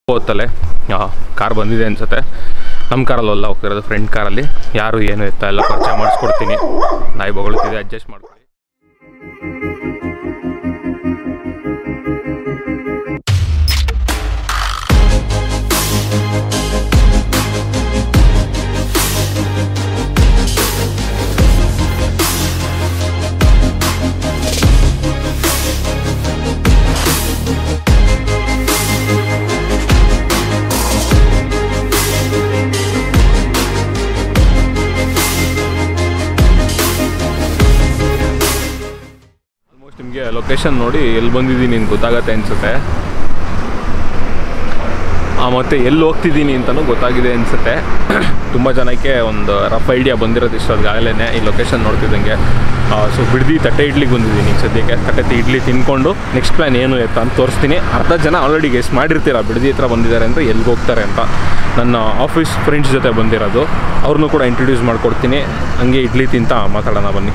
ಹೊತ್ತಲ್ಲೇ car ಬಂದಿದೆ ಅನ್ಸುತ್ತೆ ನಮ್ಮ ಕಾರಲ್ಲಿ ಅಲ್ಲ ಹೋಗ್ತಿರೋದು ಫ್ರೆಂಡ್ ಕಾರಲ್ಲಿ ಯಾರು ಏನು ಎತ್ತ ಎಲ್ಲ ಪರಿಚಯ ಮಾಡಿಸ್ಕೊಡ್ತೀನಿ ನಾಯಿ ಬೊಗಳ್ತಿದೆ ಅಡ್ಜಸ್ಟ್ ಮಾಡ್ಕೊಳ್ಳಿ ಆಲ್ಮೋಸ್ಟ್ ನಿಮಗೆ ಲೊಕೇಶನ್ ನೋಡಿ ಎಲ್ಲಿ ಬಂದಿದ್ದೀನಿ ಅಂತ ಗೊತ್ತಾಗತ್ತೆ ಅನಿಸುತ್ತೆ ಮತ್ತು ಎಲ್ಲಿ ಹೋಗ್ತಿದ್ದೀನಿ ಅಂತಲೂ ಗೊತ್ತಾಗಿದೆ ಅನಿಸುತ್ತೆ ತುಂಬ ಜನಕ್ಕೆ ಒಂದು ರಫ್ ಐಡಿಯಾ ಬಂದಿರೋದು ಇಷ್ಟೊತ್ತಿಗಾಗಲೇ ಈ ಲೊಕೇಶನ್ ನೋಡ್ತಿದ್ದಂಗೆ ಸೊ ಬಿಡ್ದಿ ತಟ್ಟೆ ಇಡ್ಲಿಗೆ ಬಂದಿದ್ದೀನಿ ಈಗ ಸದ್ಯಕ್ಕೆ ತಟ್ಟೆ ಇಡ್ಲಿ ತಿನ್ಕೊಂಡು ನೆಕ್ಸ್ಟ್ ಪ್ಲ್ಯಾನ್ ಏನು ಎತ್ತ ಅಂತ ತೋರಿಸ್ತೀನಿ ಅರ್ಧ ಜನ ಆಲ್ರೆಡಿ ಗೆಸ್ ಮಾಡಿರ್ತೀರ ಬಿಡ್ದಿ ಹತ್ರ ಬಂದಿದ್ದಾರೆ ಅಂದರೆ ಎಲ್ಲಿಗೆ ಹೋಗ್ತಾರೆ ಅಂತ ನನ್ನ ಆಫೀಸ್ ಫ್ರೆಂಡ್ಸ್ ಜೊತೆ ಬಂದಿರೋದು ಅವ್ರನ್ನೂ ಕೂಡ ಇಂಟ್ರೊಡ್ಯೂಸ್ ಮಾಡ್ಕೊಡ್ತೀನಿ ಹಂಗೆ ಇಡ್ಲಿ ತಿಂತ ಮಾತಾಡೋಣ ಬನ್ನಿ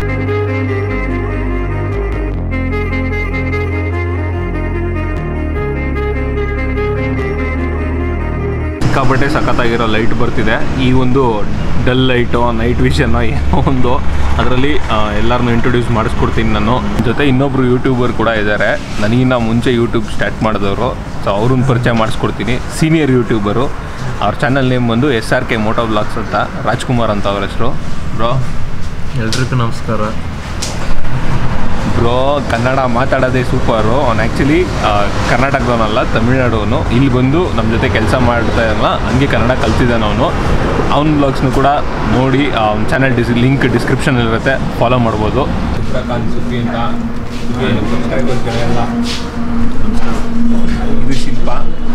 ಸಿಕ್ಕಾಪಟ್ಟೆ ಸಖತ್ತಾಗಿರೋ ಲೈಟ್ ಬರ್ತಿದೆ ಈ ಒಂದು ಡಲ್ ಲೈಟು ನೈಟ್ ವಿಷನ್ ಏನೋ ಒಂದು ಅದರಲ್ಲಿ ಎಲ್ಲರನ್ನೂ ಇಂಟ್ರೊಡ್ಯೂಸ್ ಮಾಡಿಸ್ಕೊಡ್ತೀನಿ ನಾನು ಜೊತೆ ಇನ್ನೊಬ್ರು ಯೂಟ್ಯೂಬರ್ ಕೂಡ ಇದ್ದಾರೆ ನನಗಿನ್ನ ಮುಂಚೆ ಯೂಟ್ಯೂಬ್ ಸ್ಟಾರ್ಟ್ ಮಾಡಿದವರು ಸೊ ಅವ್ರನ್ನ ಪರಿಚಯ ಮಾಡಿಸ್ಕೊಡ್ತೀನಿ ಸೀನಿಯರ್ ಯೂಟ್ಯೂಬರು ಅವ್ರ ಚಾನಲ್ ನೇಮ್ ಬಂದು S R K moto vlogs ಅಂತ ರಾಜ್ಕುಮಾರ್ ಅಂತ ಅವ್ರ ಹೆಸರು ಬ್ರೋ ಎಲ್ರಿಗೂ ನಮಸ್ಕಾರ ಬ್ರೋ ಕನ್ನಡ ಮಾತಾಡೋದೇ ಸೂಪರು ಅವ್ನು ಆ್ಯಕ್ಚುಲಿ ಕರ್ನಾಟಕದವನಲ್ಲ ತಮಿಳ್ನಾಡುವನು ಇಲ್ಲಿ ಬಂದು ನಮ್ಮ ಜೊತೆ ಕೆಲಸ ಮಾಡ್ತಾ ಇರಲ್ಲ ಹಂಗೆ ಕನ್ನಡ ಕಲ್ತಿದ್ದಾನೆ ಅವನು ಅವ್ನ ಬ್ಲಾಗ್ಸ್ನು ಕೂಡ ನೋಡಿ ಅವ್ನ ಚಾನಲ್ ಡಿಸ್ ಲಿಂಕ್ ಡಿಸ್ಕ್ರಿಪ್ಷನ್ ಇರುತ್ತೆ ಫಾಲೋ ಮಾಡ್ಬೋದು ಚಿತ್ರಕಾಂತ್ ಸುದ್ದಿ ಅಂತ ಇದು ಶಿಲ್ಪ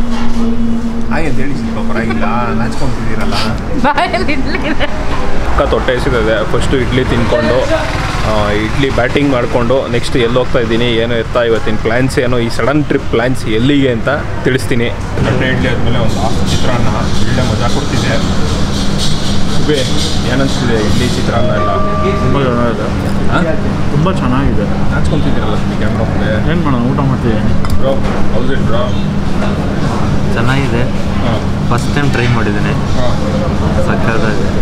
ಹಾಗೆ ಅಂತ ಹೇಳಿ ಶಿಲ್ಪ ಪರವಾಗಿಲ್ಲ ನಾಚ್ಕೊಂತಿದ್ದೀರಲ್ಲ ಬಾಯಲ್ಲಿ ಇಡ್ಲಿದೆ ಪಕ್ಕ ತೊಟ್ಟೆ ಎಸಿದೆ ಫಸ್ಟು ಇಡ್ಲಿ ತಿನ್ಕೊಂಡು ಆ, ಇಡ್ಲಿ ಬ್ಯಾಟಿಂಗ್ ಮಾಡಿಕೊಂಡು ನೆಕ್ಸ್ಟ್ ಎಲ್ಲಿ ಹೋಗ್ತಾ ಇದ್ದೀನಿ ಏನೋ ಎತ್ತ ಇವತ್ತಿನ ಪ್ಲ್ಯಾನ್ಸ್ ಏನೋ ಈ ಸಡನ್ ಟ್ರಿಪ್ ಪ್ಲ್ಯಾನ್ಸ್ ಎಲ್ಲಿಗೆ ಅಂತ ತಿಳಿಸ್ತೀನಿ ತೊಟ್ಟೆ ಇಡ್ಲಿ ಆದಮೇಲೆ ಒಂದು ಹಾಫ್ ಚಿತ್ರಾನ್ನ ಒಳ್ಳೆ ಮಜಾ ಕೊಡ್ತಿದೆ ಸುಬೆ ಏನನ್ಸ್ತಿದೆ ಇಡ್ಲಿ ಚಿತ್ರಾನ್ನ ಎಲ್ಲ ತುಂಬ ಚೆನ್ನಾಗಿದೆ ಹಾಂ ತುಂಬ ಚೆನ್ನಾಗಿದೆ ನಾಚ್ಕೊಂತಿದ್ದೀರಲ್ಲ ಕ್ಯಾಮ್ರಾ ಮುಂದೆ ಏನು ಮಾಡೋಣ ಊಟ ಮಾಡ್ತಿದ್ದೀನಿ ಬ್ರೋ ಹೌಸ್ ಇಟ್ ಬ್ರೋ ಚೆನ್ನಾಗಿದೆ ಹಾಂ ಫಸ್ಟ್ ಟೈಮ್ ಟ್ರೈ ಮಾಡಿದ್ದೀನಿ ಹಾಂ ಸಕ್ಕತ್ತಾಗಿದೆ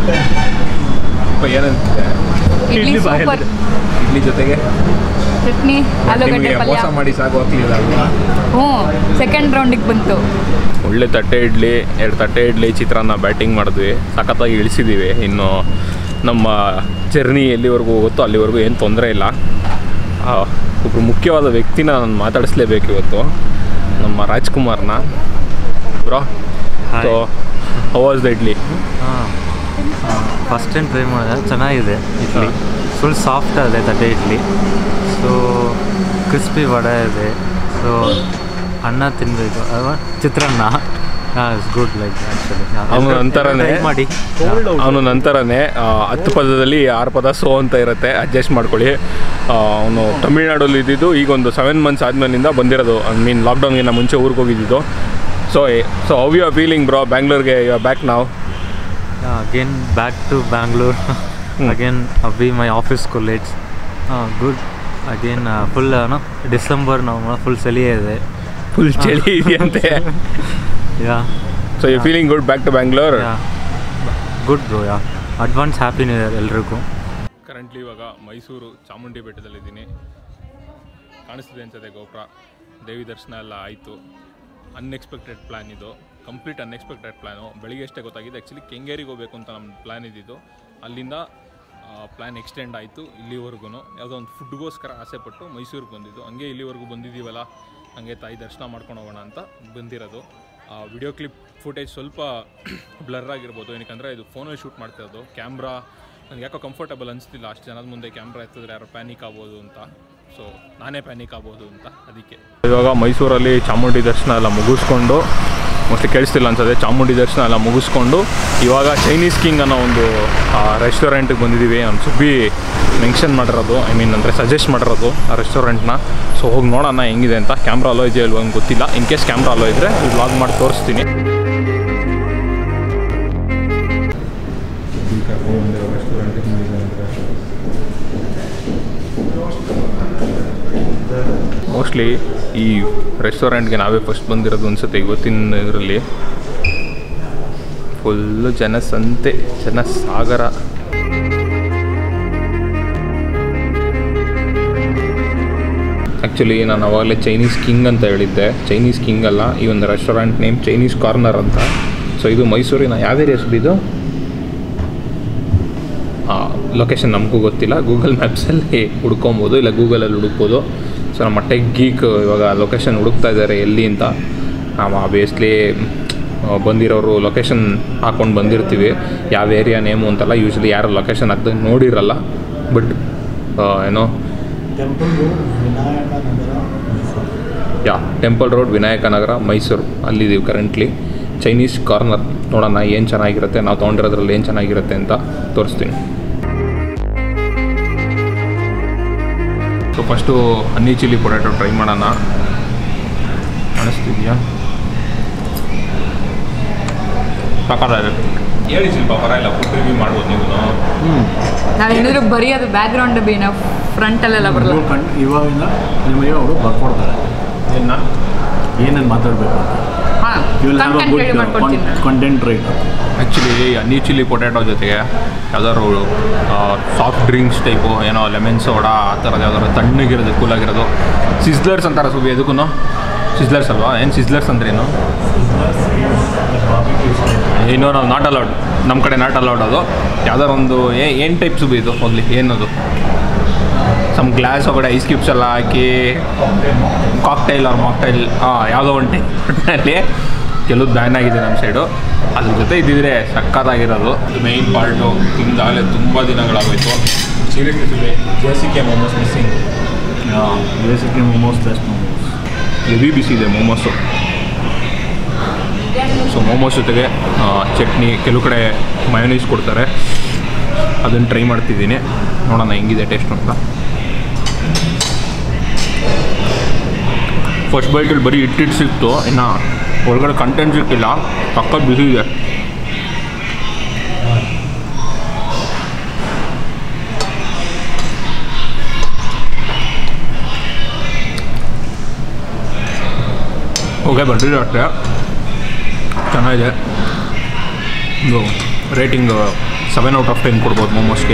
ಅಪ್ಪ ಏನಂತಿದೆ ಇಡ್ಲಿ ಸೂಪರ್ ಇಡ್ಲಿ ಜೊತೆಗೆ ಚಟ್ನಿ ಆಲೂಗಡ್ಡೆ ನಿಮಗೆ ಪಲ್ಯ ಮೋಸ ಮಾಡಿ ಸಾಕು ಆಗ್ಲಿಲ್ಲ ಅಲ್ವಾ ಹ್ಞೂ ಸೆಕೆಂಡ್ ರೌಂಡಿಗೆ ಬಂತು ಒಳ್ಳೆ ತಟ್ಟೆ ಇಡ್ಲಿ ಎರಡು ತಟ್ಟೆ ಇಡ್ಲಿ ಚಿತ್ರಾನ್ನ ಬ್ಯಾಟಿಂಗ್ ಮಾಡಿದ್ವಿ ಸಖತ್ತಾಗಿ ಇಳಿಸಿದ್ದೀವಿ ಇನ್ನು ನಮ್ಮ ಜರ್ನಿ ಎಲ್ಲಿವರೆಗೂ ಹೋಗುತ್ತೋ ಅಲ್ಲಿವರೆಗೂ ಏನು ತೊಂದರೆ ಇಲ್ಲ ಆ, ಒಬ್ರು ಮುಖ್ಯವಾದ ವ್ಯಕ್ತಿನ ನಾನು ಮಾತಾಡಿಸ್ಲೇಬೇಕು ಇವತ್ತು ನಮ್ಮ ರಾಜ್ಕುಮಾರ್ನ bro Hi. So was the idli ಹಾಂ ಫಸ್ಟ್ ಟೈಮ್ ಟ್ರೈ ಮಾಡಿದೆ ಚೆನ್ನಾಗಿದೆ ಇಡ್ಲಿ ಫುಲ್ ಸಾಫ್ಟ್ ಇದೆ ತಟ್ಟೆ ಇಡ್ಲಿ ಸೊ ಕ್ರಿಸ್ಪಿ ವಡೆ ಇದೆ ಸೊ ಅನ್ನ ತಿನ್ನಬೇಕು ಅಲ್ವಾ ಚಿತ್ರಾನ್ನ ಹಾಂ ಇಟ್ಸ್ ಗುಡ್ ಲೈಕ್ ಆ್ಯಕ್ಚುಲಿ ಅವನು ನಂತರನೇ ಮಾಡಿ ಅವನು ನಂತರನೇ ಆ, ಹತ್ತು ಪದದಲ್ಲಿ ಆರು ಪದ ಸೋ ಅಂತ ಇರುತ್ತೆ ಅಡ್ಜಸ್ಟ್ ಮಾಡ್ಕೊಳ್ಳಿ ಅವನು ತಮಿಳ್ನಾಡಲ್ಲಿ ಇದ್ದಿದ್ದು ಈಗ ಒಂದು ಸೆವೆನ್ ಮಂತ್ಸ್ ಆದಮೇಲಿಂದ ಬಂದಿರೋದು ಐ ಮೀನ್ ಲಾಕ್ಡೌನ್ಗಿಂತ ಮುಂಚೆ ಊರಿಗೆ ಹೋಗಿದ್ದಿದ್ದು so so how you are feeling bro ಬ್ಯಾಂಗ್ಳೂರ್ಗೆ ಯು ಆರ್ ಬ್ಯಾಕ್ ನಾವು again back to Bangalore again we my office colleagues ಹಾಂ ಗುಡ್ ಅಗೇನ್ ಫುಲ್ ಡಿಸೆಂಬರ್ ನಾವು ಫುಲ್ ಚಳಿ ಇದೆ ಫುಲ್ ಚಳಿ ಇದೆಯಂತೆ yeah so you feeling good back to Bangalore yeah good bro yeah advance happy new year ಎಲ್ರಿಗೂ currently ಇವಾಗ ಮೈಸೂರು ಚಾಮುಂಡಿ ಬೆಟ್ಟದಲ್ಲಿದ್ದೀನಿ ಕಾಣಿಸ್ತಿದೆ ಅನ್ಸುತ್ತೆ ಗೋಪುರ ದೇವಿ ದರ್ಶನ ಎಲ್ಲ ಆಯಿತು ಅನ್ಎಕ್ಸ್ಪೆಕ್ಟೆಡ್ ಪ್ಲ್ಯಾನ್ ಇದು ಕಂಪ್ಲೀಟ್ ಅನ್ಎಕ್ಸ್ಪೆಕ್ಟೆಡ್ ಪ್ಲ್ಯಾನು ಬೆಳಿಗ್ಗೆ ಅಷ್ಟೇ ಗೊತ್ತಾಗಿದೆ ಆ್ಯಕ್ಚುಲಿ ಕೆಂಗೇರಿಗೆ ಹೋಗಬೇಕು ಅಂತ ನಮ್ಮ ಪ್ಲ್ಯಾನ್ ಇದ್ದಿದ್ದು ಅಲ್ಲಿಂದ ಪ್ಲ್ಯಾನ್ ಎಕ್ಸ್ಟೆಂಡ್ ಆಯಿತು ಇಲ್ಲಿವರೆಗೂ ಯಾವುದೋ ಒಂದು ಫುಡ್ಗೋಸ್ಕರ ಆಸೆಪಟ್ಟು ಮೈಸೂರಿಗೆ ಬಂದಿದ್ದು ಹಂಗೆ ಇಲ್ಲಿವರೆಗೂ ಬಂದಿದ್ದೀವಲ್ಲ ಹಂಗೆ ತಾಯಿ ದರ್ಶನ ಮಾಡ್ಕೊಂಡು ಹೋಗೋಣ ಅಂತ ಬಂದಿರೋದು ವಿಡಿಯೋ ಕ್ಲಿಪ್ ಫುಟೇಜ್ ಸ್ವಲ್ಪ ಬ್ಲರ್ ಆಗಿರ್ಬೋದು ಏನಕ್ಕಂದರೆ ಇದು ಫೋನಲ್ಲಿ ಶೂಟ್ ಮಾಡ್ತಿರೋದು ಕ್ಯಾಮ್ರಾ ನನಗೆ ಯಾಕೋ ಕಂಫರ್ಟಬಲ್ ಅನಿಸ್ತಿಲ್ಲ ಅಷ್ಟು ಜನದ ಮುಂದೆ ಕ್ಯಾಮ್ರಾ ಎತ್ತಿದ್ರೆ ಯಾರೋ ಪ್ಯಾನಿಕ್ ಆಗ್ಬೋದು ಅಂತ ಸೊ ನಾನೇ ಪ್ಯಾನಿಕ್ ಆಗ್ಬೋದು ಅಂತ ಅದಕ್ಕೆ ಇವಾಗ ಮೈಸೂರಲ್ಲಿ ಚಾಮುಂಡಿ ದರ್ಶನ ಎಲ್ಲ ಮುಗಿಸ್ಕೊಂಡು ಮೋಸ್ಟ್ಲಿ ಕೇಳಿಸ್ತಿಲ್ಲ ಅನ್ಸತ್ತೆ ಚಾಮುಂಡಿ ದರ್ಶನ ಎಲ್ಲ ಮುಗಿಸ್ಕೊಂಡು ಇವಾಗ ಚೈನೀಸ್ ಕಿಂಗ್ ಅನ್ನೋ ಒಂದು ರೆಸ್ಟೋರೆಂಟ್ಗೆ ಬಂದಿದ್ದೀವಿ ನಾನು ಸುಬ್ಬಿ ಮೆನ್ಷನ್ ಮಾಡಿರೋದು ಐ ಮೀನ್ ಅಂದರೆ ಸಜೆಸ್ಟ್ ಮಾಡಿರೋದು ಆ ರೆಸ್ಟೋರೆಂಟ್ನ ಸೊ ಹೋಗಿ ನೋಡೋಣ ಹೆಂಗಿದೆ ಅಂತ ಕ್ಯಾಮ್ರಾ ಅಲೋ ಇದೆಯಾ ಇಲ್ವಾ ಅಂತ ಗೊತ್ತಿಲ್ಲ ಇನ್ ಕೇಸ್ ಕ್ಯಾಮ್ರಾ ಅಲೋ ಇದ್ದರೆ ವ್ಲಾಗ್ ಮಾಡಿ ತೋರಿಸ್ತೀನಿ ಮೋಸ್ಟ್ಲಿ ಈ ರೆಸ್ಟೋರೆಂಟ್ಗೆ ನಾವೇ ಫಸ್ಟ್ ಬಂದಿರೋದು ಅನ್ಸುತ್ತೆ ಇವತ್ತಿನ ಇದರಲ್ಲಿ ಫುಲ್ಲು ಜನಸಂತೆ ಜನಸಾಗರ ಆ್ಯಕ್ಚುಲಿ ನಾನು ಅವಾಗಲೇ ಚೈನೀಸ್ ಕಿಂಗ್ ಅಂತ ಹೇಳಿದ್ದೆ ಚೈನೀಸ್ ಕಿಂಗ್ ಅಲ್ಲ ಈ ಒಂದು ರೆಸ್ಟೋರೆಂಟ್ ನೇಮ್ ಚೈನೀಸ್ ಕಾರ್ನರ್ ಅಂತ ಸೊ ಇದು ಮೈಸೂರಿನ ಯಾವ ಏರಿಯಾ ಇದು ಲೊಕೇಶನ್ ನಮಗೂ ಗೊತ್ತಿಲ್ಲ ಗೂಗಲ್ ಮ್ಯಾಪ್ಸಲ್ಲಿ ಹುಡ್ಕೊಬೋದು ಇಲ್ಲ ಗೂಗಲಲ್ಲಿ ಹುಡುಕ್ಬೋದು ಸೊ ನಮ್ಮ ಟೆಕ್ ಗೀಕ್ ಇವಾಗ ಲೊಕೇಶನ್ ಹುಡುಕ್ತಾ ಇದ್ದಾರೆ ಎಲ್ಲಿ ಅಂತ ನಾವು ಆಬ್ವಿಯಸ್ಲಿ ಬಂದಿರೋರು ಲೊಕೇಶನ್ ಹಾಕ್ಕೊಂಡು ಬಂದಿರ್ತೀವಿ ಯಾವ ಏರಿಯಾ ನೇಮು ಅಂತೆಲ್ಲ ಯೂಶ್ವಲಿ ಯಾರು ಲೊಕೇಶನ್ ಹಾಕ್ದಾಗ ನೋಡಿರಲ್ಲ ಬಟ್ ಏನೋ yeah temple road Vinayaka Nagar Mysore ಅಲ್ಲಿದ್ದೀವಿ ಕರೆಂಟ್ಲಿ ಚೈನೀಸ್ ಕಾರ್ನರ್ ನೋಡೋಣ ಏನು ಚೆನ್ನಾಗಿರುತ್ತೆ ನಾವು ತೊಗೊಂಡಿರೋದ್ರಲ್ಲಿ ಏನು ಚೆನ್ನಾಗಿರುತ್ತೆ ಅಂತ ತೋರಿಸ್ತೀನಿ so first honey chilli potato try ಮಾಡೋಣ ಕಾಣಿಸ್ತಿದ್ಯಾ ಸಾಕಾಗಿದೆ ಹೇಳಿ ಶಿಲ್ಪ ಪರವಾಗಿಲ್ಲ ಫುಡ್ ರಿವ್ಯೂ ಮಾಡ್ಬೋದು ನೀವು ನಾವೇನಾದ್ರು ಬರೀ ಅದು ಬ್ಯಾಕ್ ಗ್ರೌಂಡ್ ಬೇನ ಫ್ರಂಟಲ್ಲೆಲ್ಲ ಬರಲ್ಲ ನೀವು ಕಣ್ ಇವಾಗಿಂದ ನಿಮಗೆ ಅವರು ಬರ್ಕೊಡ್ತಾರೆ ಏನ ಏನೇನು ಮಾತಾಡಬೇಕು ಅಂತ ಹಾಂ you will have a content ready ಮಾಡ್ಕೊಡ್ತೀನಿ good content right actually honey chilli potato ಜೊತೆಗೆ ಯಾವ್ದಾದ್ರು ಸಾಫ್ಟ್ ಡ್ರಿಂಕ್ಸ್ ಟೈಪು ಏನೋ ಲೆಮನ್ ಸೋಡಾ ಆ ಥರದ್ದು ಯಾವ್ದಾದ್ರು ತಣ್ಣಗಿರೋದು ಕೂಲಾಗಿರೋದು ಸಿಸ್ಲರ್ಸ್ ಅಂತಾರೆ ಸುಬಿ ಎದಕ್ಕೂ ಸಿಸ್ಲರ್ಸ್ ಅಲ್ವಾ ಏನು ಸಿಸ್ಲರ್ಸ್ ಅಂದ್ರೇನು ಇನ್ನೂ ನಾವು ನಾಟ್ ಅಲೌಡ್ ನಮ್ಮ ಕಡೆ ನಾಟ್ ಅಲೌಡ್ ಅದು ಯಾವ್ದಾರು ಒಂದು ಏನು ಟೈಪ್ ಸುಬಿ ಇದು ಹೋಗಲಿ ಏನದು ಸಮ್ ಗ್ಲಾಸ್ ಒಳಗಡೆ ಐಸ್ ಕ್ಯೂಬ್ಸ್ ಎಲ್ಲ ಹಾಕಿ ಕಾಕ್ಟೈಲ್ ಅವ್ರ ಮಾಕ್ಟೈಲ್ ಹಾಂ ಯಾವುದೋ ಒಂದು ಟೈಪ್ನಲ್ಲಿ ಕೆಲವ್ದು ಬ್ಯಾನ್ ಆಗಿದೆ ನಮ್ಮ ಸೈಡು ಅದ್ರ ಜೊತೆ ಇದ್ದಿದ್ರೆ ಸಕ್ಕತ್ತಾಗಿರೋದು ಮೇಯ್ನ್ ಪಾರ್ಟು ತಿಂದಾಗಲೇ ತುಂಬ ದಿನಗಳಾಗೋಯ್ತು seriously JCK momos missing basically momos best momos heavy ಬಿಸಿ ಇದೆ ಮೋಮೋಸು ಸೊ ಮೋಮೋಸ್ ಜೊತೆಗೆ ಆ, ಚಟ್ನಿ ಕೆಲವು ಕಡೆ ಮಯೋನೀಸ್ ಕೊಡ್ತಾರೆ ಅದನ್ನು ಟ್ರೈ ಮಾಡ್ತಿದ್ದೀನಿ ನೋಡೋಣ ಹೆಂಗಿದೆ ಟೇಸ್ಟ್ ಅಂತ ಫಸ್ಟ್ ಬೈಟಲ್ಲಿ ಬರೀ ಇಟ್ಟಿಟ್ಟು ಸಿಕ್ತು ಇನ್ನು ಒಳಗಡೆ ಕಂಟೆಂಟ್ ಸಿಕ್ಕಿಲ್ಲ ಸಕ್ಕತ್ ಬಿಸಿ ಇದೆ ಓಕೆ ಬರ್ತಿದೆ ಅಷ್ಟೇ ಚೆನ್ನಾಗಿದೆ ಇದು rating seven out of ten ಕೊಡ್ಬೋದು ಮೊಮೋಸ್ಗೆ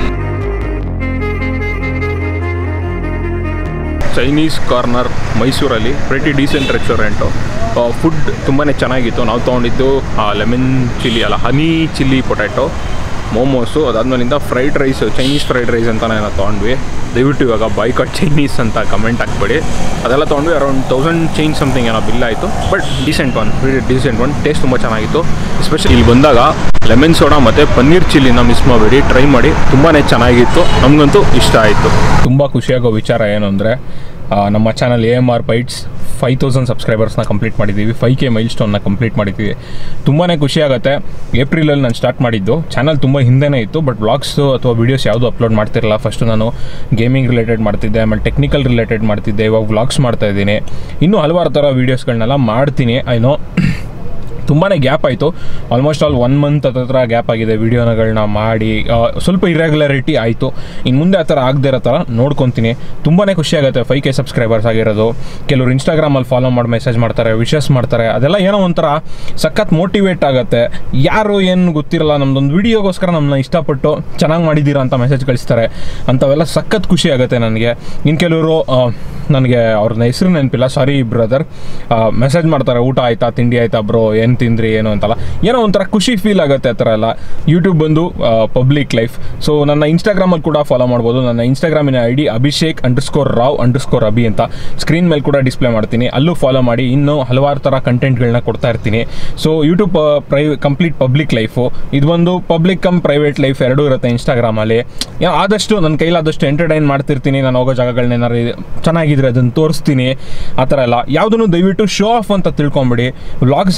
ಚೈನೀಸ್ ಕಾರ್ನರ್ ಮೈಸೂರಲ್ಲಿ ಪ್ರೆಟಿ ಡೀಸೆಂಟ್ ರೆಸ್ಟೋರೆಂಟು ಫುಡ್ ತುಂಬಾ ಚೆನ್ನಾಗಿತ್ತು ನಾವು ತೊಗೊಂಡಿದ್ದು ಲೆಮನ್ ಚಿಲ್ಲಿ ಅಲ್ಲ ಹನಿ ಚಿಲ್ಲಿ ಪೊಟ್ಯಾಟೊ ಮೋಮೋಸು ಅದಾದ್ಮೇಲಿಂದ fried rice Chinese fried rice ಅಂತಲೇ ನಾವು ತೊಗೊಂಡ್ವಿ ದಯವಿಟ್ಟು ಇವಾಗ ಬಾಯ್ಕಾಟ್ ಚೈನೀಸ್ ಅಂತ ಕಮೆಂಟ್ ಹಾಕ್ಬೇಡಿ ಅದೆಲ್ಲ ತೊಗೊಂಡ್ವಿ ಅರೌಂಡ್ ತೌಸಂಡ್ ಚೇಂಜ್ ಸಮಥಿಂಗ್ ಏನೋ ಬಿಲ್ ಆಯಿತು but decent one very decent one taste ತುಂಬ ಚೆನ್ನಾಗಿತ್ತು ಎಸ್ಪೆಷಲಿ ಇಲ್ಲಿ ಬಂದಾಗ ಲೆಮನ್ ಸೋಡಾ ಮತ್ತು ಪನ್ನೀರ್ ಚಿಲ್ಲಿನ ಮಿಸ್ ಮಾಡಬೇಡಿ ಟ್ರೈ ಮಾಡಿ ತುಂಬಾ ಚೆನ್ನಾಗಿತ್ತು ನಮಗಂತೂ ಇಷ್ಟ ಆಯಿತು ತುಂಬ ಖುಷಿಯಾಗೋ ವಿಚಾರ ಏನು ಅಂದರೆ ನಮ್ಮ channel A M R bytes five thousand ಸಬ್ಸ್ಕ್ರೈಬರ್ಸ್ನ ಕಂಪ್ಲೀಟ್ ಮಾಡಿದ್ದೀವಿ ಫೈವ್ ಕೆ ಮೈಲ್ ಸ್ಟೋನ್ನ ಕಂಪ್ಲೀಟ್ ಮಾಡಿದ್ದೀವಿ ತುಂಬಾ ಖುಷಿ ಆಗುತ್ತೆ ಏಪ್ರಿಲಲ್ಲಿ ನಾನು ಸ್ಟಾರ್ಟ್ ಮಾಡಿದ್ದು ಚಾನಲ್ ತುಂಬ ಹಿಂದೆನೇ ಇತ್ತು ಬಟ್ ವ್ಲಾಗ್ಸು ಅಥವಾ ವೀಡಿಯೋಸ್ ಯಾವುದು ಅಪ್ಲೋಡ್ ಮಾಡ್ತಿರಲ್ಲ ಫಸ್ಟು ನಾನು ಗೇಮಿಂಗ್ ರಿಲೇಟೆಡ್ ಮಾಡ್ತಿದ್ದೆ ಆಮೇಲೆ ಟೆಕ್ನಿಕಲ್ ರಿಲೇಟೆಡ್ ಮಾಡ್ತಿದ್ದೆ ಇವಾಗ ವ್ಲಾಗ್ಸ್ ಮಾಡ್ತಾ ಇದ್ದೀನಿ ಇನ್ನೂ ಹಲವಾರು ಥರ ವೀಡಿಯೋಸ್ಗಳನ್ನೆಲ್ಲ ಮಾಡ್ತೀನಿ ಐ ನೋ ತುಂಬಾ ಗ್ಯಾಪ್ ಆಯಿತು ಆಲ್ಮೋಸ್ಟ್ ಆಲ್ ಒನ್ ಮಂತ್ ಹತ್ರ ಗ್ಯಾಪ್ ಆಗಿದೆ ವೀಡಿಯೋಗಳನ್ನ ಮಾಡಿ ಆ, ಸ್ವಲ್ಪ ಇರೆಗ್ಯುಲಾರಿಟಿ ಆಯಿತು ಇನ್ನು ಮುಂದೆ ಆ ಥರ ಆಗದೆ ಇರೋ ಥರ ನೋಡ್ಕೊತೀನಿ ತುಂಬಾ ಖುಷಿ ಆಗುತ್ತೆ ಫೈವ್ ಕೆ ಸಬ್ಸ್ಕ್ರೈಬರ್ಸ್ ಆಗಿರೋದು ಕೆಲವರು ಇನ್ಸ್ಟಾಗ್ರಾಮಲ್ಲಿ ಫಾಲೋ ಮಾಡಿ ಮೆಸೇಜ್ ಮಾಡ್ತಾರೆ ವಿಶಸ್ ಮಾಡ್ತಾರೆ ಅದೆಲ್ಲ ಏನೋ ಒಂಥರ ಸಖತ್ ಮೋಟಿವೇಟ್ ಆಗುತ್ತೆ ಯಾರು ಏನು ಗೊತ್ತಿರಲ್ಲ ನಮ್ದೊಂದು ವೀಡಿಯೋಗೋಸ್ಕರ ನಮ್ಮನ್ನ ಇಷ್ಟಪಟ್ಟು ಚೆನ್ನಾಗಿ ಮಾಡಿದ್ದೀರಾ ಅಂತ ಮೆಸೇಜ್ ಕಳಿಸ್ತಾರೆ ಅಂಥವೆಲ್ಲ ಸಖತ್ ಖುಷಿ ಆಗುತ್ತೆ ನನಗೆ ಇನ್ನು ಕೆಲವರು ನನಗೆ ಅವ್ರನ್ನ ಹೆಸರು ನೆನಪಿಲ್ಲ ಸಾರಿ ಬ್ರದರ್ ಮೆಸೇಜ್ ಮಾಡ್ತಾರೆ ಊಟ ಆಯ್ತಾ ತಿಂಡಿ ಆಯ್ತಾ ಬ್ರೋ ಏನು ತಿಂದ್ರಿ ಏನು ಅಂತಲ್ಲ ಏನೋ ಒಂಥರ ಖುಷಿ ಫೀಲ್ ಆಗುತ್ತೆ ಆ ಥರ ಎಲ್ಲ ಯೂಟ್ಯೂಬ್ ಬಂದು ಪಬ್ಲಿಕ್ ಲೈಫ್ ಸೊ ನನ್ನ ಇನ್ಸ್ಟಾಗ್ರಾಮಲ್ಲಿ ಕೂಡ ಫಾಲೋ ಮಾಡ್ಬೋದು ನನ್ನ ಇನ್ಸ್ಟಾಗ್ರಾಮಿನ I D Abhishek underscore Rao underscore Abhi ಅಂತ ಸ್ಕ್ರೀನ್ ಮೇಲೆ ಕೂಡ ಡಿಸ್ಪ್ಲೇ ಮಾಡ್ತೀನಿ ಅಲ್ಲೂ ಫಾಲೋ ಮಾಡಿ ಇನ್ನೂ ಹಲವಾರು ಥರ ಕಂಟೆಂಟ್ಗಳನ್ನ ಕೊಡ್ತಾ ಇರ್ತೀನಿ ಸೊ ಯೂಟ್ಯೂಬ್ ಪ್ರೈ ಕಂಪ್ಲೀಟ್ ಪಬ್ಲಿಕ್ ಲೈಫು ಇದು ಒಂದು ಪಬ್ಲಿಕ್ ಕಮ್ ಪ್ರೈವೇಟ್ ಲೈಫ್ ಎರಡೂ ಇರುತ್ತೆ ಇನ್ಸ್ಟಾಗ್ರಾಮಲ್ಲಿ ಆದಷ್ಟು ನನ್ನ ಕೈಲಾದಷ್ಟು ಎಂಟರ್ಟೈನ್ ಮಾಡ್ತಿರ್ತೀನಿ ನಾನು ಹೋಗೋ ಜಾಗಗಳನ್ನ ಏನಾರು ಚೆನ್ನಾಗಿದ್ರೆ ಅದನ್ನು ತೋರಿಸ್ತೀನಿ ಆ ಥರ ಎಲ್ಲ ಯಾವುದನ್ನು ದಯವಿಟ್ಟು ಶೋ ಆಫ್ ಅಂತ ತಿಳ್ಕೊಂಬಿಡಿ ವ್ಲಾಗ್ಸ್ ಅಂದ್ರೇ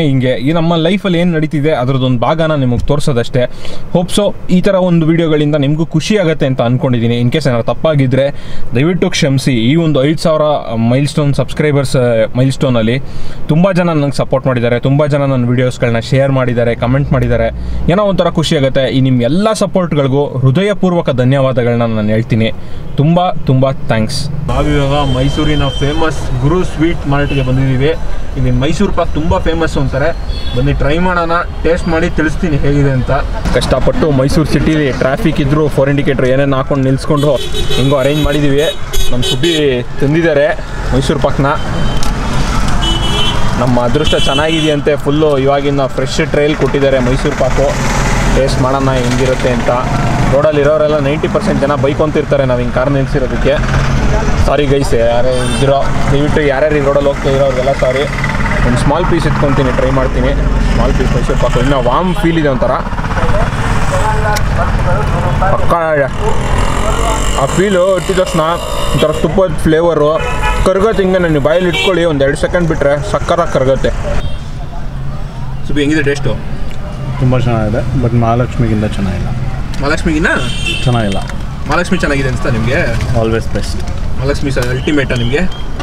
ಹಿಂಗೆ ಈ ನಮ್ಮ ಲೈಫಲ್ಲಿ ಏನು ನಡೀತಿದೆ ಅದರದ್ದೊಂದು ಭಾಗನ ನಿಮಗೆ ತೋರಿಸೋದಷ್ಟೇ ಹೋಪ್ಸೋ ಈ ಥರ ಒಂದು ವಿಡಿಯೋಗಳಿಂದ ನಿಮಗೂ ಖುಷಿ ಆಗುತ್ತೆ ಅಂತ ಅಂದ್ಕೊಂಡಿದ್ದೀನಿ ಇನ್ ಕೇಸ್ ಏನಾದ್ರು ತಪ್ಪಾಗಿದ್ದರೆ ದಯವಿಟ್ಟು ಕ್ಷಮಿಸಿ ಈ ಒಂದು ಐದು ಸಾವಿರ ಮೈಲ್ ಸ್ಟೋನ್ ಸಬ್ಸ್ಕ್ರೈಬರ್ಸ್ ಮೈಲ್ ಸ್ಟೋನಲ್ಲಿ ತುಂಬ ಜನ ನನಗೆ ಸಪೋರ್ಟ್ ಮಾಡಿದ್ದಾರೆ ತುಂಬ ಜನ ನನ್ನ ವೀಡಿಯೋಸ್ಗಳನ್ನ ಶೇರ್ ಮಾಡಿದ್ದಾರೆ ಕಮೆಂಟ್ ಮಾಡಿದ್ದಾರೆ ಏನೋ ಒಂಥರ ಖುಷಿ ಆಗುತ್ತೆ ಈ ನಿಮ್ಮ ಎಲ್ಲ ಸಪೋರ್ಟ್ಗಳಿಗೂ ಹೃದಯಪೂರ್ವಕ ಧನ್ಯವಾದಗಳನ್ನ ನಾನು ಹೇಳ್ತೀನಿ ತುಂಬ ತುಂಬ ಥ್ಯಾಂಕ್ಸ್ ನಾವಿವಾಗ ಮೈಸೂರಿನ ಫೇಮಸ್ ಗುರು ಸ್ವೀಟ್ ಮಾರ್ಟ್ಗೆ ಬಂದಿದ್ದೀವಿ ಇಲ್ಲಿ ಮೈಸೂರು ಪಾಕ್ ತುಂಬ ಫೇಮಸ್ ಅಂತಾರೆ ಬನ್ನಿ ಟ್ರೈ ಮಾಡೋಣ ಟೇಸ್ಟ್ ಮಾಡಿ ತಿಳಿಸ್ತೀನಿ ಹೇಗಿದೆ ಅಂತ ಕಷ್ಟಪಟ್ಟು ಮೈಸೂರು ಸಿಟಿಲಿ ಟ್ರಾಫಿಕ್ ಇದ್ದರೂ ಫೋರ್ ಇಂಡಿಕೇಟ್ರ್ ಏನೇನು ಹಾಕೊಂಡು ನಿಲ್ಸ್ಕೊಂಡು ಹಿಂಗೋ ಅರೇಂಜ್ ಮಾಡಿದ್ದೀವಿ ನಮ್ಮ ಸುಬ್ಬಿ ತಂದಿದ್ದಾರೆ ಮೈಸೂರು ಪಾಕ್ನ ನಮ್ಮ ಅದೃಷ್ಟ ಚೆನ್ನಾಗಿದೆಯಂತೆ ಫುಲ್ಲು ಇವಾಗಿನ ಫ್ರೆಶ್ ಟ್ರೈಲ್ ಕೊಟ್ಟಿದ್ದಾರೆ ಮೈಸೂರು ಪಾಕು ಟೇಸ್ಟ್ ಮಾಡೋಣ ಹೆಂಗಿರುತ್ತೆ ಅಂತ ರೋಡಲ್ಲಿ ಇರೋರೆಲ್ಲ ನೈಂಟಿ ಪರ್ಸೆಂಟ್ ಜನ ಬೈಕ್ ಅಂತಿರ್ತಾರೆ ನಾವು ಹಿಂಗೆ ಕಾರ್ ನಿಲ್ಸಿರೋದಕ್ಕೆ ಸಾರಿ ಗೈಸ್ ಯಾರೇ ಇದ್ದಿರೋ ದಯವಿಟ್ಟು ಯಾರ್ಯಾರು ಈ ರೋಡಲ್ಲಿ ಹೋಗ್ತಾ ಇರೋರಿಗೆಲ್ಲ ಸಾರಿ ಒಂದು ಸ್ಮಾಲ್ ಪೀಸ್ ಇಟ್ಕೊತೀನಿ ಟ್ರೈ ಮಾಡ್ತೀನಿ ಸ್ಮಾಲ್ ಪೀಸ್ ಮೈಸೂರು ಪಾಕು ಇನ್ನೂ ವಾಮ್ ಫೀಲ್ ಇದೆ ಒಂಥರ ಪಕ್ಕ ಆ ಫೀಲು ಇಟ್ಟಿದ ತಕ್ಷಣ ಒಂಥರ ತುಪ್ಪದ ಫ್ಲೇವರು ಕರ್ಗತ್ತೆ ಹಿಂಗೆ ನೀವು ಬಾಯಲ್ಲಿ ಇಟ್ಕೊಳ್ಳಿ ಒಂದು ಎರಡು ಸೆಕೆಂಡ್ ಬಿಟ್ಟರೆ ಸಕ್ಕರಾಗಿ ಕರ್ಗತ್ತೆ ಸುಬಿ ಹೆಂಗಿದೆ ಟೇಸ್ಟು ತುಂಬ ಚೆನ್ನಾಗಿದೆ ಬಟ್ ಮಹಾಲಕ್ಷ್ಮಿಗಿಂತ ಚೆನ್ನಾಗಿಲ್ಲ ಮಹಾಲಕ್ಷ್ಮಿಗಿನ್ನ ಚೆನ್ನಾಗಿಲ್ಲ ಮಹಾಲಕ್ಷ್ಮಿ ಚೆನ್ನಾಗಿದೆ ಅನಿಸ್ತಾ ನಿಮಗೆ ಆಲ್ವೇಸ್ ಬೆಸ್ಟ್ ಮಹಾಲಕ್ಷ್ಮಿ ಸರ್ ಅಲ್ಟಿಮೇಟಾ ನಿಮಗೆ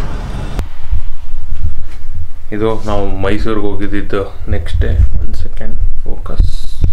ಇದು ನಾವು ಮೈಸೂರಿಗೆ ಹೋಗಿದ್ದಿದ್ದು next day one second focus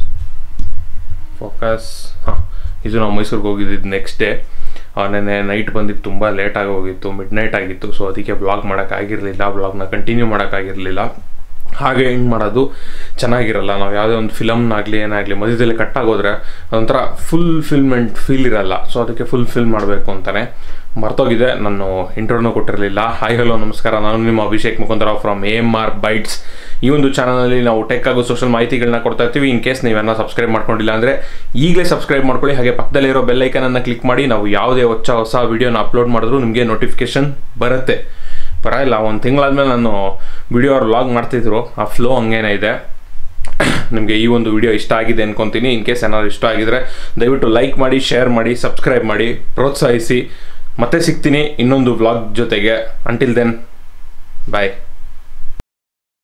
focus ಹಾಂ ಇದು ನಾವು ಮೈಸೂರಿಗೆ ಹೋಗಿದ್ದಿದ್ದು ನೆಕ್ಸ್ಟ್ ಡೇ ನೆನ್ನೆ ನೈಟ್ ಬಂದಿದ್ದು ತುಂಬ ಲೇಟಾಗಿ ಹೋಗಿತ್ತು ಮಿಡ್ ನೈಟ್ ಆಗಿತ್ತು ಸೊ ಅದಕ್ಕೆ ಬ್ಲಾಗ್ ಮಾಡೋಕ್ಕಾಗಿರಲಿಲ್ಲ ಬ್ಲಾಗ್ನ ಕಂಟಿನ್ಯೂ ಮಾಡೋಕ್ಕಾಗಿರಲಿಲ್ಲ ಹಾಗೆ ಎಂಡ್ ಮಾಡೋದು ಚೆನ್ನಾಗಿರಲ್ಲ ನಾವು ಯಾವುದೇ ಒಂದು ಫಿಲಮ್ನಾಗಲಿ ಏನಾಗಲಿ ಮಧ್ಯದಲ್ಲಿ ಕಟ್ಟಾಗೋದ್ರೆ ಅದೊಂಥರ ಫುಲ್ ಫಿಲ್ಮೆಂಟ್ ಫೀಲ್ ಇರಲ್ಲ ಸೊ ಅದಕ್ಕೆ ಫುಲ್ ಫಿಲ್ ಮಾಡಬೇಕು ಅಂತಾನೆ ಮರ್ತೋಗಿದೆ ನಾನು ಇಂಟ್ರೋನೂ ಕೊಟ್ಟಿರಲಿಲ್ಲ ಹಾಯ್ ಹಲೋ ನಮಸ್ಕಾರ ನಾನು ನಿಮ್ಮ Abhishek Mukundrao from A M R bytes ಈ ಒಂದು ಚಾನಲಲ್ಲಿ ನಾವು ಟೆಕ್ ಹಾಗೂ ಸೋಷಲ್ ಮಾಹಿತಿಗಳನ್ನ ಕೊಡ್ತಾ ಇರ್ತೀವಿ ಇನ್ ಕೇಸ್ ನೀವೇನ ಸಬ್ಸ್ಕ್ರೈಬ್ ಮಾಡ್ಕೊಂಡಿಲ್ಲ ಅಂದರೆ ಈಗಲೇ ಸಬ್ಸ್ಕ್ರೈಬ್ ಮಾಡ್ಕೊಳ್ಳಿ ಹಾಗೆ ಪಕ್ಕದಲ್ಲಿರೋ ಬೆಲ್ಲೈಕನನ್ನು ಕ್ಲಿಕ್ ಮಾಡಿ ನಾವು ಯಾವುದೇ ಹೊಸ ಹೊಸ ವೀಡಿಯೋನ ಅಪ್ಲೋಡ್ ಮಾಡಿದ್ರು ನಿಮಗೆ ನೋಟಿಫಿಕೇಶನ್ ಬರುತ್ತೆ ಪರವಾಗಿಲ್ಲ ಒಂದು ತಿಂಗಳಾದ್ಮೇಲೆ ನಾನು ವಿಡಿಯೋ ಅವ್ರು ವ್ಲಾಗ್ ಮಾಡ್ತಿದ್ರು ಆ ಫ್ಲೋ ಹಂಗೇನೆ ಇದೆ ನಿಮಗೆ ಈ ಒಂದು ವಿಡಿಯೋ ಇಷ್ಟ ಆಗಿದೆ ಅನ್ಕೊತೀನಿ ಇನ್ ಕೇಸ್ ಏನಾದ್ರು ಇಷ್ಟ ಆಗಿದ್ರೆ ದಯವಿಟ್ಟು ಲೈಕ್ ಮಾಡಿ ಶೇರ್ ಮಾಡಿ ಸಬ್ಸ್ಕ್ರೈಬ್ ಮಾಡಿ ಪ್ರೋತ್ಸಾಹಿಸಿ ಮತ್ತೆ ಸಿಗ್ತೀನಿ ಇನ್ನೊಂದು ವ್ಲಾಗ್ ಜೊತೆಗೆ ಅಂಟಿಲ್ ದೆನ್ ಬಾಯ್